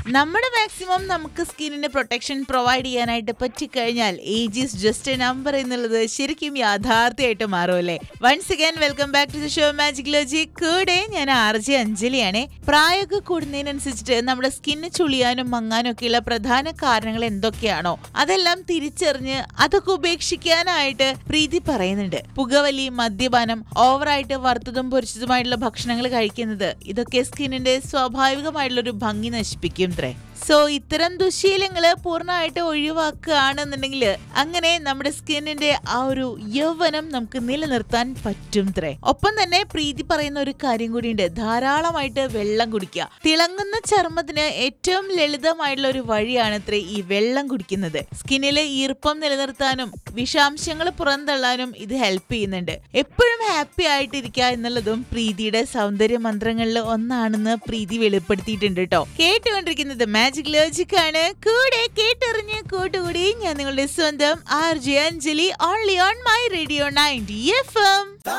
നമ്മുടെ മാക്സിമം നമുക്ക് സ്കിന്നിന് പ്രൊട്ടക്ഷൻ പ്രൊവൈഡ് ചെയ്യാനായിട്ട് പറ്റിക്കഴിഞ്ഞാൽ age is just a number എന്നുള്ളത് ശരിക്കും യാഥാർത്ഥ്യമായിട്ട് മാറുമല്ലേ once again welcome back to the show magic ലോജി കൂടെ ഞാൻ ആർ ജെ അഞ്ജലിയാണ് പ്രായമൊക്കെ കൂടുന്നതിനനുസരിച്ചിട്ട് നമ്മുടെ സ്കിന്ന് ചുളിയാനും മങ്ങാനും ഒക്കെയുള്ള പ്രധാന കാരണങ്ങൾ എന്തൊക്കെയാണോ അതെല്ലാം തിരിച്ചറിഞ്ഞ് അതൊക്കെ ഉപേക്ഷിക്കാനായിട്ട് പ്രീതി പറയുന്നുണ്ട് പുകവലി മദ്യപാനം ഓവറായിട്ട് വറുത്തതും പൊരിച്ചതുമായിട്ടുള്ള ഭക്ഷണങ്ങൾ കഴിക്കുന്നത് ഇതൊക്കെ സ്കിന്നിന്റെ സ്വാഭാവികമായിട്ടുള്ള ഒരു ഭംഗി നശിപ്പിക്കും ത്രേ സോ ഇത്തരം ദുശീലങ്ങള് പൂർണ്ണമായിട്ട് ഒഴിവാക്കുകയാണെന്നുണ്ടെങ്കിൽ അങ്ങനെ നമ്മുടെ സ്കിന്നിന്റെ ആ ഒരു യൗവനം നമുക്ക് നിലനിർത്താൻ പറ്റും ത്രേ ഒപ്പം തന്നെ പ്രീതി പറയുന്ന ഒരു കാര്യം കൂടിയുണ്ട് ധാരാളമായിട്ട് വെള്ളം കുടിക്കുക തിളങ്ങുന്ന ചർമ്മത്തിന് ഏറ്റവും ലളിതമായിട്ടുള്ള ഒരു വഴിയാണ് ത്രേ ഈ വെള്ളം കുടിക്കുന്നത് സ്കിന്നിലെ ഈർപ്പം നിലനിർത്താനും വിഷാംശങ്ങൾ പുറന്തള്ളാനും ഇത് ഹെൽപ്പ് ചെയ്യുന്നുണ്ട് എപ്പോഴും ഹാപ്പി ആയിട്ടിരിക്കുക എന്നുള്ളതും പ്രീതിയുടെ സൗന്ദര്യ മന്ത്രങ്ങളിൽ ഒന്നാണെന്ന് പ്രീതി വെളിപ്പെടുത്തിയിട്ടുണ്ട് കേട്ടോ കേട്ടുകൊണ്ടിരിക്കുന്നത് മാജിക് ലോജിക് ആണ് കൂടെ കേട്ടറിഞ്ഞ് കൂട്ടുകൂടി ഞാൻ നിങ്ങളുടെ സ്വന്തം R J Anjali only on my radio ninety F M